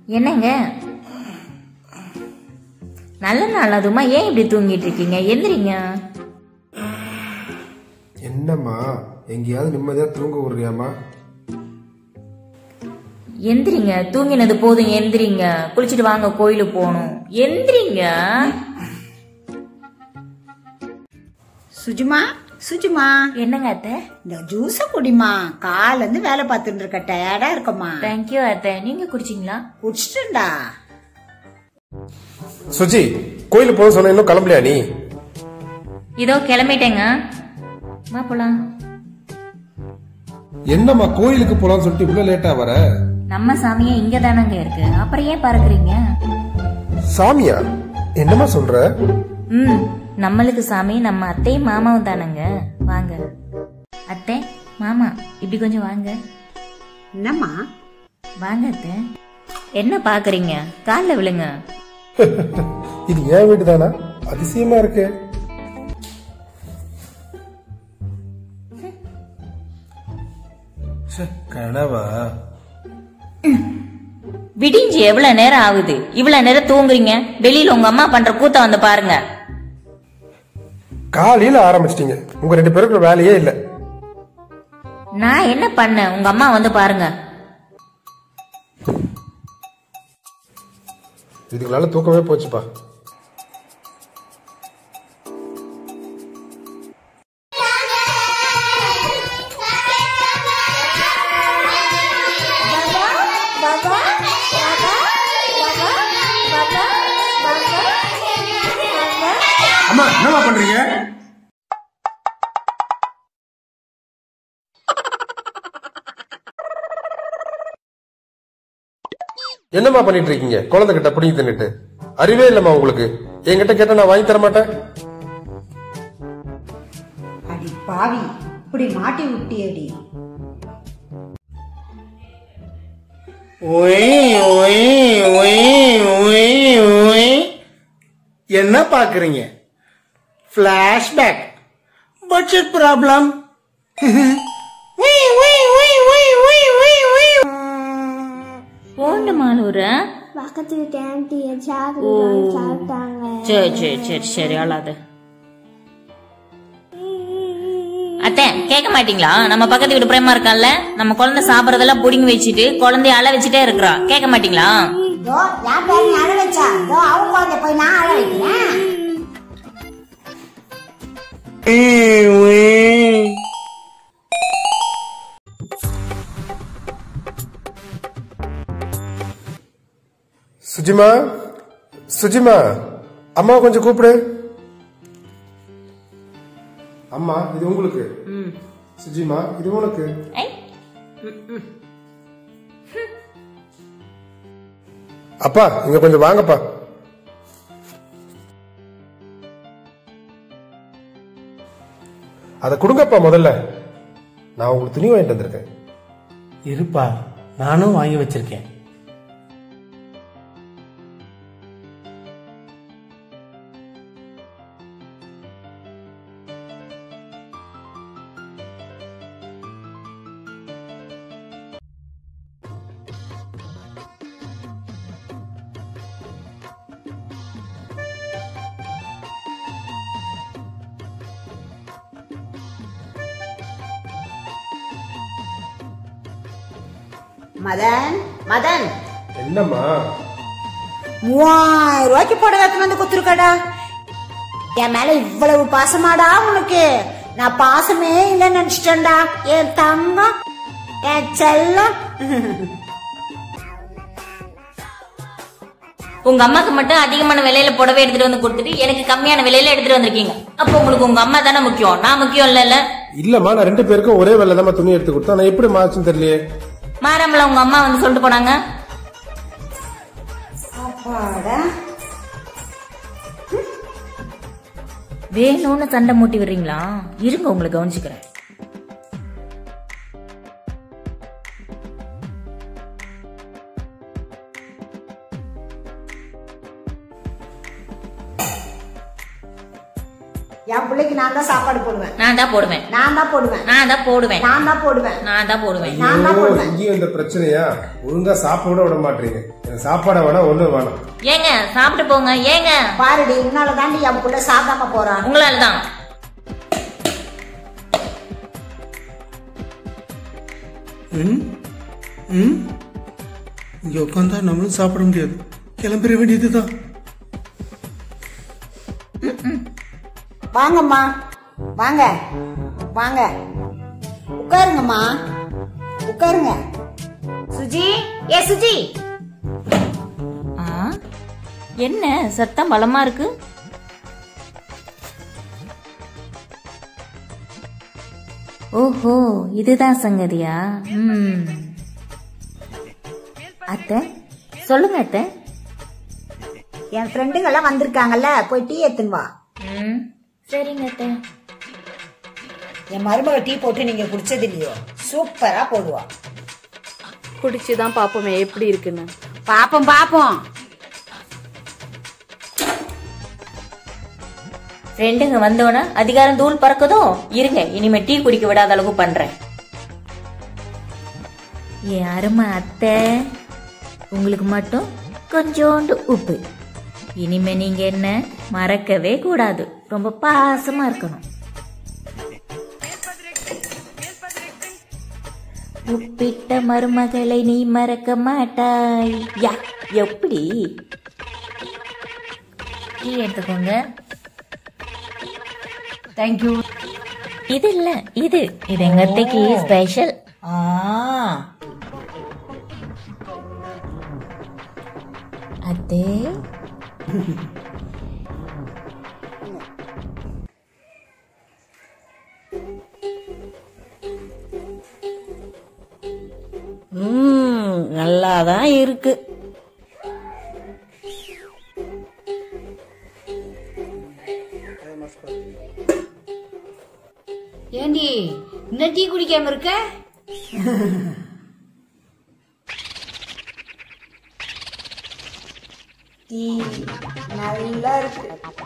என்னங்க நல்ல நாள் அதுமா ஏன் இப்படி தூங்கிட்டு இருக்கீங்க எந்திரிங்க என்னம்மா எங்கேயாவது நிம்மதியா தூங்க விடுறியாம்மா எந்திரிங்க தூங்கினது போதும் எந்திரிங்க குளிச்சுட்டு வாங்க கோயிலுக்கு போகணும் எந்திரிங்க சுஜுமா சுஜுமா என்னங்க அத்தை இந்த ஜூஸ குடிமா கால இருந்து வேலை பார்த்துட்டு இருக்க டயர்டா இருக்கம்மா தேங்க்யூ அத்தை நீங்க குடிச்சிங்களா குடிச்சிட்டுண்டா சுஜி கோயிலுக்கு போக சொன்ன இன்னும் கிளம்பலையா நீ இதோ கிளம்பிட்டேங்க வா போலாம் என்னம்மா கோயிலுக்கு போலாம்னு சொல்லிட்டு இவ்வளவு லேட்டா வர நம்ம சாமியே இங்க தானங்க இருக்கு அப்புறம் ஏன் பறக்குறீங்க சாமியா என்னம்மா சொல்ற ம் நம்மளுக்கு சாமி நம்ம அத்தையும் மாமாவும் தானங்க வாங்க அத்தை மாமா இப்படி கொஞ்சம் வாங்க என்னம்மா வாங்க அத்தை என்ன பாக்குறீங்க கால்ல விழுங்க இது ஏன் வீடு தானா அதிசயமா இருக்கு கனவா விடிஞ்சு எவ்வளவு நேரம் ஆகுது இவ்வளவு நேரம் தூங்குறீங்க வெளியில உங்க அம்மா பண்ற கூத்த வந்து பாருங்க காலையில ஆரம்பிச்சிட்டீங்க உங்க ரெண்டு பேருக்கு வேலையே இல்ல நான் என்ன பண்ணேன் உங்க அம்மா வந்து பாருங்க இதுங்களால தூக்கமே போச்சுப்பா அம்மா என்னம்மா பண்றீங்க என்னம்மா பண்ணிட்டு இருக்கீங்க குழந்தை கிட்ட பிடிங்கி தின்னுட்டு அறிவே இல்லம்மா உங்களுக்கு என்கிட்ட கேட்டா நான் வாங்கி தர மாட்டேன் அடி பாவி இப்படி மாட்டி விட்டியடி ஒய் ஒய் ஒய் ஒய் ஒய் என்ன பாக்குறீங்க ஃபிளாஷ்பேக் பட்ஜெட் ப்ராப்ளம் போண்டு மாலூர பக்கத்து வீட்டு ஆன்டி சாப்பிட்டு சாப்பிட்டாங்க சரி சரி சரி சரி அழாத அத்தை கேட்க மாட்டீங்களா நம்ம பக்கத்து வீட்டு பிரேமா இருக்கான்ல நம்ம குழந்தை சாப்பிடறதெல்லாம் புடிங்கி வச்சுட்டு குழந்தைய அழ வச்சுட்டே இருக்கிறா கேட்க மாட்டீங்களா இதோ என் பேர் நீ அழ வச்சா இதோ அவங்க குழந்தை போய் நான் அழ வைக்கிறேன் சுஜிமா சுஜிமா அம்மா கொஞ்சம் கூப்பிடு அம்மா இது உங்களுக்கு சுஜிமா இது உனக்கு ஐ, அப்பா இங்க கொஞ்சம் வாங்கப்பா அத கொடுங்கப்பா முதல்ல நான் உங்களுக்கு துணி வாங்கிட்டு வந்திருக்கேன் இருப்பா நானும் வாங்கி வச்சிருக்கேன் மதன் மதன் என்னம்மா மூவாயிரம் ரூபாய்க்கு புடவை எடுத்துன்னு வந்து குத்துருக்கடா என் மேல இவ்வளவு பாசமாடா உனக்கு நான் பாசமே இல்லைன்னு நினைச்சிட்டேன்டா என் தங்கம் என் செல்லம் உங்க அம்மாக்கு மட்டும் அதிகமான விலையில புடவை எடுத்துட்டு வந்து கொடுத்துட்டு எனக்கு கம்மியான விலையில எடுத்துட்டு வந்திருக்கீங்க அப்போ உங்களுக்கு உங்க அம்மா தானே முக்கியம் நான் முக்கியம் இல்ல இல்லம்மா நான் ரெண்டு பேருக்கும் ஒரே வேலை தான் துணி எடுத்து கொடுத்தா நான் எப்படி மாச்சுன்னு தெரியலையே மாறாமல உங்க அம்மா வந்து சொல்லிட்டு போனாங்க அப்பாடா வேணும்னு சண்டை மூட்டி விடுறீங்களா இருங்க உங்களை கவனிச்சுக்கிறேன் என் பிள்ளைக்கு நான் தான் சாப்பாடு போடுவேன் நான் தான் போடுவேன் நான் தான் போடுவேன் நான் தான் போடுவேன் நான் தான் போடுவேன் நான் தான் போடுவேன் நான் தான் ஐயோ, போடுவேன் இங்கேயும் இந்த பிரச்சனையா ஒழுங்கா சாப்பிட விட மாட்டீங்க எனக்கு சாப்பாடை வேணாம் ஒண்ணும் வேணாம் ஏங்க சாப்பிட்டு போங்க ஏங்க பாருடி உன்னால தாண்டி என் புள்ள சாப்பிடாம போறான் உங்களால தான் ம் ம் இங்க உட்காந்தா நம்மளும் சாப்பிட முடியாது கிளம்பிட வேண்டியதுதான் வாங்கம்மா வாங்க வாங்க உட்காருங்கம்மா உட்காருங்க சுஜி ஏ சுஜி ஆ, என்ன சத்தம் பலமா இருக்கு ஓஹோ இதுதான் சங்கதியா ம் அத்தை சொல்லுங்க அத்தை என் ஃப்ரெண்டுங்க எல்லாம் வந்திருக்காங்கல்ல போய் டீ எடுத்துன்னு வா ம் சரிங்க அத்தை என் மருமக டீ போட்டு நீங்க குடிச்சது இல்லையோ சூப்பரா போடுவா குடிச்சு தான் பார்ப்போமே எப்படி இருக்குன்னு பாப்போம் பாப்போம் ஃப்ரெண்டுங்க வந்தோன்னே அதிகாரம் தூள் பறக்குதோ இருங்க இனிமே டீ குடிக்க விடாத அளவுக்கு பண்றேன் என் அருமை அத்தை உங்களுக்கு மட்டும் கொஞ்சோண்டு உப்பு இனிமே நீங்க என்ன மறக்கவே கூடாது ரொம்ப பாசமா இருக்கணும் உப்பிட்ட மருமகளை நீ மறக்க மாட்டாய் யா எப்படி டீ எடுத்துக்கோங்க தேங்க்யூ இது இல்ல இது இது எங்க அத்தைக்கு ஸ்பெஷல் ஆ அத்தே ம் நல்லாதான் இருக்கு ஏண்டி இன்னும் டீ குடிக்காம இருக்க டீ நல்லா இருக்கு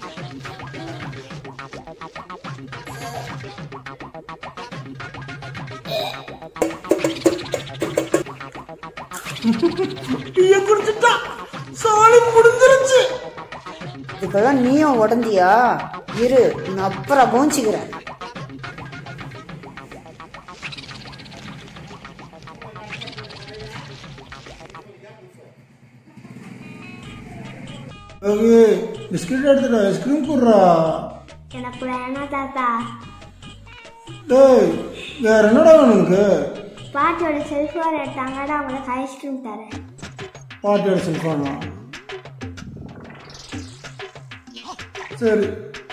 இதுக்கெல்லாம் நீயும் உடந்தியா இரு நான் அப்புறம் கவனிச்சுக்கிறேன் பிஸ்கட் எடுத்துடா ஐஸ்கிரீம் போடுறா எனக்கு வேணாம் தாத்தா டேய் வேற என்னடா வேணும் உனக்கு பாட்டியோட செல்ஃபோன் எடுத்தாங்கடா உங்களுக்கு ஐஸ்கிரீம் தரேன் பாட்டியோட செல்ஃபோனா சரி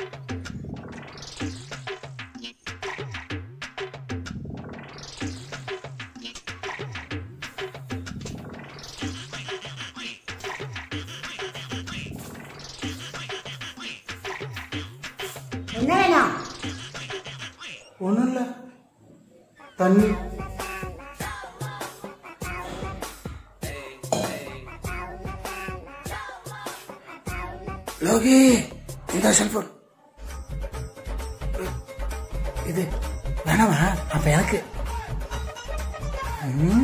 என்ன வேணும் ஒன்றும் இல்லை தண்ணி லோகி இந்த செல்போன் இது வேணாமா அப்ப எனக்கு ம்.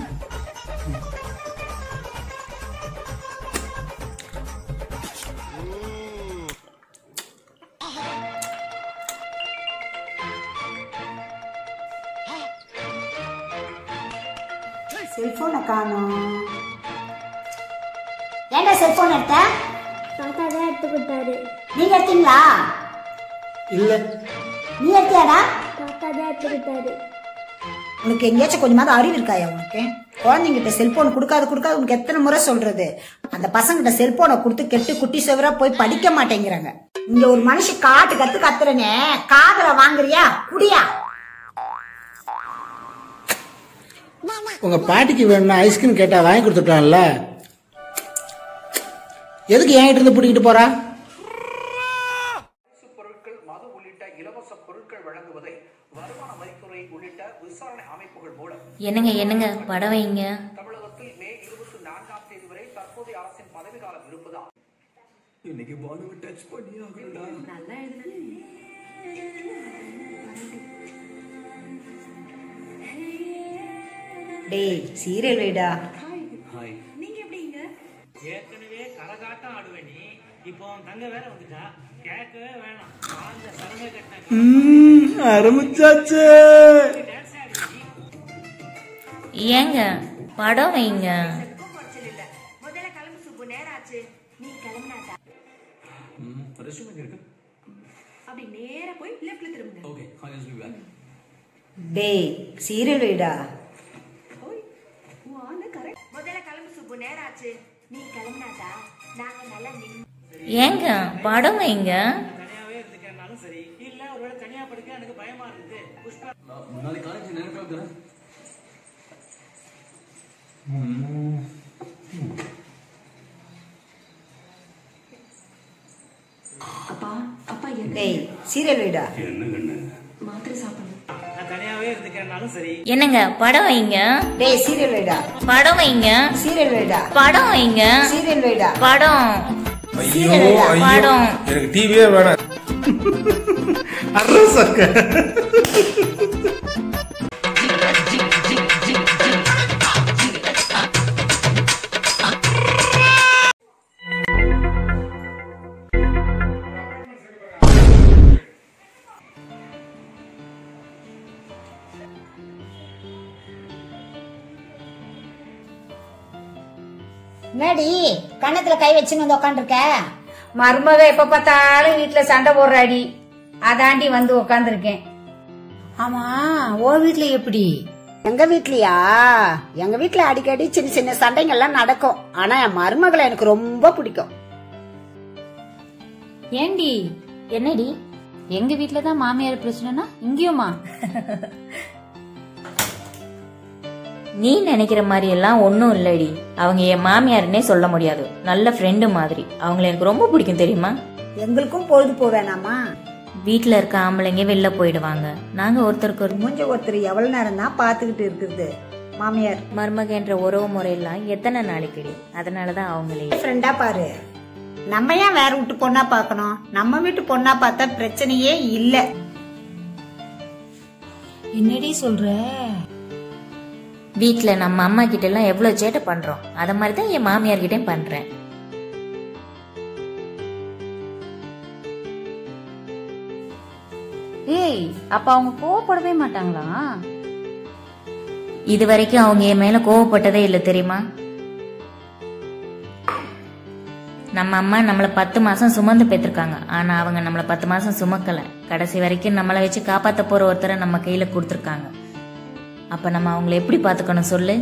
செல்போனை காணோம் ஏன்டா செல்போன் எடுத்த தாத்தா தான் எடுத்து கொடுத்தாரு நீங்க எடுத்தீங்களா இல்லை நீ எடுத்தியாடா தாத்தா தான் எடுத்து கொடுத்தாரு உனக்கு எங்கேயாச்சும் கொஞ்சமாவது அறிவு இருக்காயா உனக்கு குழந்தைங்கிட்ட செல்போன் கொடுக்காது கொடுக்காது உனக்கு எத்தனை முறை சொல்றது அந்த பசங்கிட்ட செல்போனை கொடுத்து கெட்டு குட்டி செவரா போய் படிக்க மாட்டேங்கிறாங்க இங்க ஒரு மனுஷன் காட்டு கத்து கத்துறனே காதல வாங்குறியா குடியா உங்க பாட்டிக்கு வேணும்னா ஐஸ்கிரீம் கேட்டா வாங்கி கொடுத்துட்டான்ல எதுக்கு என்கிட்ட இருந்து பிடிக்கிட்டு போறா பொருட்கள் மது உள்ளிட்ட இலவச பொருட்கள் வழங்குவதை வருமான வரித்துறை உள்ளிட்ட விசாரணை அமைப்புகள் மூலம் என்னங்க என்னங்க படம் வைங்க தமிழகத்தில் மே இருபத்தி நான்காம் தேதி வரை தற்போதைய அரசின் பதவிக்காலம் இருப்பதால் இன்னைக்கு பாலுவை டச் பண்ணி டேய் சீரியல் வைடா ஏற்கனவே கரகாட்டம் ஆடுவேன் நீ இப்போ உன் தங்க வேற வந்துட்டா கேட்கவே வேணாம் அந்த சலங்கை கட்டின ஆரம்பிச்சாச்சு ஏங்க படம் வைங்க டேய் சீரியல் வைடா ஏங்க படம் வைங்க தனியாவே இருந்துக்கிறனாலும் சரி இல்ல ஒருவேளை தனியா படுக்க எனக்கு பயமா இருக்குது புஷ்பா டேய் சீரியல் வைடா நான் தனியாவே இருந்துக்கிறனாலும் சரி என்னங்க படம் வைங்க டேய் சீரியல் வைடா படம் வைங்க சீரியல் வைடா படம் வைங்க சீரியல் வைடா படம் ஐயோ ஐயோ படம். எனக்கு டிவியே வேணாம் அரசக்க என்னடி கன்னத்துல கை வச்சுன்னு வந்து உட்காந்துருக்க மருமக எப்ப பார்த்தாலும் வீட்டுல சண்டை போடுறாடி அதாண்டி வந்து உக்காந்துருக்கேன் ஆமா ஓ வீட்டுல எப்படி எங்க வீட்லயா எங்க வீட்ல அடிக்கடி சின்ன சின்ன சண்டைங்கள்லாம் நடக்கும் ஆனா என் மருமகளை எனக்கு ரொம்ப பிடிக்கும் ஏண்டி என்னடி எங்க வீட்ல தான் மாமியார் பிரச்சனைனா இங்கேயுமா நீ நினைக்கிற மாதிரி எல்லாம் ஒன்றும் இல்லடி அவங்க என் மாமியாருன்னே சொல்ல முடியாது நல்ல ஃப்ரெண்டு மாதிரி அவங்கள எனக்கு ரொம்ப பிடிக்கும் தெரியுமா எங்களுக்கும் பொழுது போவேனாமா வீட்டில் இருக்க ஆம்பளைங்க வெளில போயிடுவாங்க நாங்கள் ஒருத்தருக்கு ஒரு மூஞ்ச ஒருத்தர் எவ்வளவு நேரம் தான் பாத்துக்கிட்டு இருக்குது மாமியார் மருமகன்ற உறவு முறையெல்லாம் எத்தனை நாளைக்குடி அதனால தான் அவங்களே ஃப்ரெண்டா பாரு நம்ம ஏன் வேற வீட்டு பொண்ணா பார்க்கணும் நம்ம வீட்டு பொண்ணா பார்த்தா பிரச்சனையே இல்ல என்னடி சொல்ற வீட்டில் நம்ம அம்மா கிட்ட எல்லாம் எவ்வளோ சேட்டை பண்ணுறோம் அதை மாதிரி தான் என் மாமியார் கிட்டேயும் பண்ணுறேன் ஏய் அப்ப அவங்க கோவப்படவே மாட்டாங்களா இது வரைக்கும் அவங்க என் மேல கோவப்பட்டதே இல்லை தெரியுமா நம்ம அம்மா நம்மளை பத்து மாசம் சுமந்து பெற்றிருக்காங்க ஆனா அவங்க நம்மளை பத்து மாசம் சுமக்கல கடைசி வரைக்கும் நம்மளை வச்சு காப்பாத்த போற ஒருத்தரை நம்ம கையில கொடுத்துருக்காங்க அப்ப நம்ம அவங்கள எப்படி பாத்துக்கணும் சொல்லு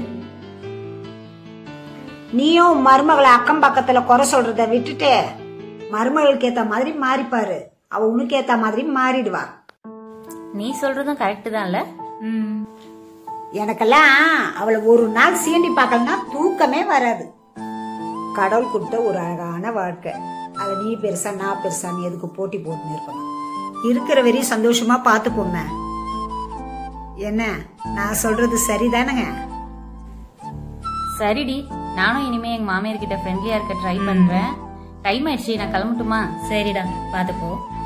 நீயும் மருமகளை அக்கம் பக்கத்துல குறை சொல்றத விட்டுட்டு மருமகளுக்கு ஏத்த மாதிரி மாறிப்பாரு அவ உனக்கு ஏத்த மாதிரி மாறிடுவா நீ சொல்றதும் கரெக்ட் தான்ல ம் எனக்கெல்லாம் அவளை ஒரு நாள் சீண்டி பார்க்கலன்னா தூக்கமே வராது கடவுள் கொடுத்த ஒரு அழகான வாழ்க்கை அதை நீ பெருசா நான் பெருசான்னு எதுக்கு போட்டி போட்டுன்னு இருக்கணும் இருக்கிற வரையும் சந்தோஷமா பார்த்துப்போமே என்ன நான் சொல்றது சரிதானங்க சரிடி நானும் இனிமே எங்க மாமியார் கிட்ட ஃப்ரெண்ட்லியா இருக்க ட்ரை பண்றேன் டைம் ஆயிடுச்சு நான் கிளம்பட்டுமா சரிடா பாத்துப்போ